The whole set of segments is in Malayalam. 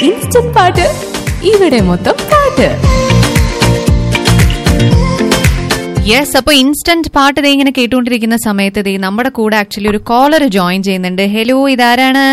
ഇൻസ്റ്റന്റ് പാട്ട് ഇവിടെ മൊത്തം പാട്ട് യെസ് അപ്പൊ ഇൻസ്റ്റന്റ് പാട്ട് ദേ ഇങ്ങനെ കേട്ടുകൊണ്ടിരിക്കുന്ന സമയത്ത് ദേ നമ്മുടെ കൂടെ ആക്ച്വലി ഒരു കോളർ ജോയിൻ ചെയ്യുന്നുണ്ട് ഹലോ ഇതാരാണ്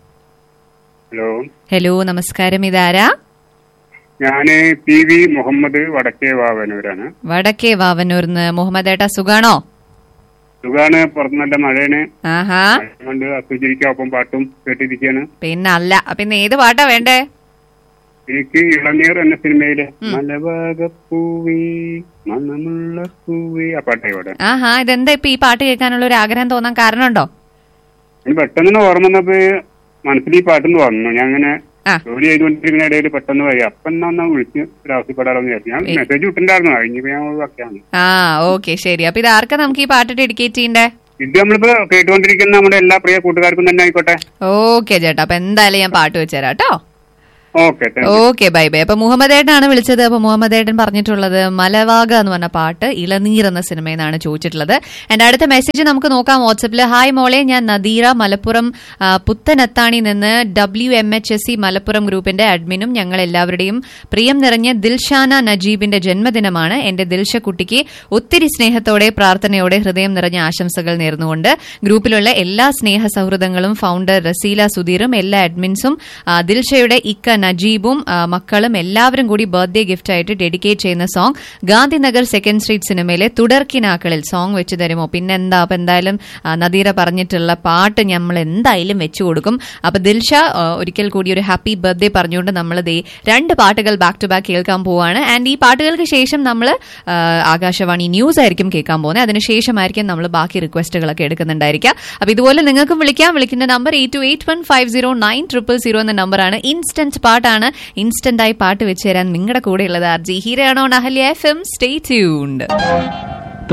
ഹലോ ഹലോ നമസ്കാരം ഇതാരാ ഞാന് പി വി മുഹമ്മദ് വടക്കേ വാവനൂരാണ് വടക്കേ വാവന്നൂർന്ന് മുഹമ്മദ് ഏട്ടാ സുഖാണോ സുഖാണ് പുറത്ത് നല്ല മഴയാണ് ആഹാ കൊണ്ട് അസുചിരിക്കും ഒപ്പം പാട്ടും കേട്ടിരിക്കാണ് പിന്നെ അല്ല അപ്പൊ ഇന്ന് ഏത് പാട്ടാ വേണ്ടേ എനിക്ക് ഇളനീർ എന്ന സിനിമയിലെ മലഭാഗപ്പൂവി മണമുള്ള പൂവി ആ പാട്ടായി ഇവിടെ ആഹാ ഇതെന്താ ഇപ്പൊ ഈ പാട്ട് കേൾക്കാനുള്ള ഒരു ആഗ്രഹം തോന്നാൻ കാരണമുണ്ടോ എനിക്ക് പെട്ടെന്ന് ഓർമ്മ വന്നപ്പോ മനസ്സിൽ ഈ പാട്ടെന്ന് വന്നു ഞാൻ അങ്ങനെ ആ. ജോലി ചെയ്തുകൊണ്ടിരിക്കുന്ന ഇടയിൽ പെട്ടെന്ന് വരി അപ്പൊ എന്നാ ഒന്ന് വിളിച്ച് ഒരു ആവശ്യപ്പെടാറെന്ന് വിചാരിച്ചു ഞാൻ മെസ്സേജ് വിട്ടിട്ടുണ്ടായിരുന്നു കഴിഞ്ഞപ്പോ ഞാൻ ഒഴിവാക്കിയാണ് ആ ഓക്കെ ശരി അപ്പൊ ഇത് ആർക്കാ നമുക്ക് ഈ പാട്ട് ഡെഡിക്കേറ്റ് ചെയ്യണ്ടേ ഇത് നമ്മളിപ്പോ കേട്ടുകൊണ്ടിരിക്കുന്ന നമ്മുടെ എല്ലാ പ്രിയ കൂട്ടുകാർക്കും തന്നെ ആയിക്കോട്ടെ ഓക്കെ ചേട്ടാ അപ്പൊ എന്തായാലും ഞാൻ പാട്ട് വെച്ചുതരാം കേട്ടോ ഓക്കെ ഓക്കെ ബൈ ബൈ അപ്പൊ മുഹമ്മദ് ഏട്ടനാണ് വിളിച്ചത് അപ്പൊ മുഹമ്മദ് ഏട്ടൻ പറഞ്ഞിട്ടുള്ളത് മലവാക എന്ന് പറഞ്ഞ പാട്ട് ഇളനീർ എന്ന സിനിമയിൽ നിന്നാണ് ചോദിച്ചിട്ടുള്ളത് എന്റെ അടുത്ത മെസ്സേജ് നമുക്ക് നോക്കാം വാട്സപ്പിൽ ഹായ് മോളെ ഞാൻ നദീറ മലപ്പുറം ആ, പുത്തനത്താണി നിന്ന് W M H S C Malappuram ഗ്രൂപ്പിന്റെ അഡ്മിനും ഞങ്ങൾ എല്ലാവരുടെയും പ്രിയം നിറഞ്ഞ ദിൽഷാന നജീബിന്റെ ജന്മദിനമാണ് എന്റെ ദിൽഷ കുട്ടിക്ക് ഒത്തിരി സ്നേഹത്തോടെ പ്രാർത്ഥനയോടെ ഹൃദയം നിറഞ്ഞ ആശംസകൾ നേർന്നുകൊണ്ട് ഗ്രൂപ്പിലുള്ള എല്ലാ സ്നേഹ സൗഹൃദങ്ങളും ഫൗണ്ടർ റസീല സുധീറും എല്ലാ അഡ്മിൻസും ആ, ദിൽഷയുടെ ഇക്ക നജീബും ആ, മക്കളും എല്ലാവരും കൂടി ബർത്ത്ഡേ ഗിഫ്റ്റ് ആയിട്ട് ഡെഡിക്കേറ്റ് ചെയ്യുന്ന സോങ് ഗാന്ധിനഗർ സെക്കൻഡ് സ്ട്രീറ്റ് സിനിമയിലെ തുടർക്കിനാക്കളിൽ സോങ് വെച്ച് തരുമോ പിന്നെന്താ അപ്പൊ എന്തായാലും ആ, നദീറ പറഞ്ഞിട്ടുള്ള പാട്ട് നമ്മൾ എന്തായാലും വെച്ചു കൊടുക്കും അപ്പൊ ദിൽഷ ആ, ഒരിക്കൽ കൂടി ഒരു ഹാപ്പി ബർത്ത്ഡേ പറഞ്ഞുകൊണ്ട് നമ്മൾ ദേ രണ്ട് പാട്ടുകൾ ബാക്ക് ടു ബാക്ക് കേൾക്കാൻ പോവാണ് ആൻഡ് ഈ പാട്ടുകൾക്ക് ശേഷം നമ്മൾ ആകാശവാണി ന്യൂസ് ആയിരിക്കും കേൾക്കാൻ പോകുന്നത് അതിനുശേഷമായിരിക്കും നമ്മൾ ബാക്കി റിക്വസ്റ്റുകളൊക്കെ എടുക്കുന്നുണ്ടായിരിക്കുക അപ്പൊ ഇതുപോലെ നിങ്ങൾക്കും വിളിക്കാം വിളിക്കുന്ന number eight two eight one five zero nine triple zero എന്ന നമ്പറാണ് ഇൻസ്റ്റന്റ് പാട്ടാണ് ഇൻസ്റ്റന്റ് ആയി പാട്ട് വെച്ച് തരാൻ നിങ്ങളുടെ കൂടെ ഉള്ളത് ആർ ജി ഹീരയാണോ നഹല്യ എഫ് എം സ്റ്റേ ട്യൂൺഡ്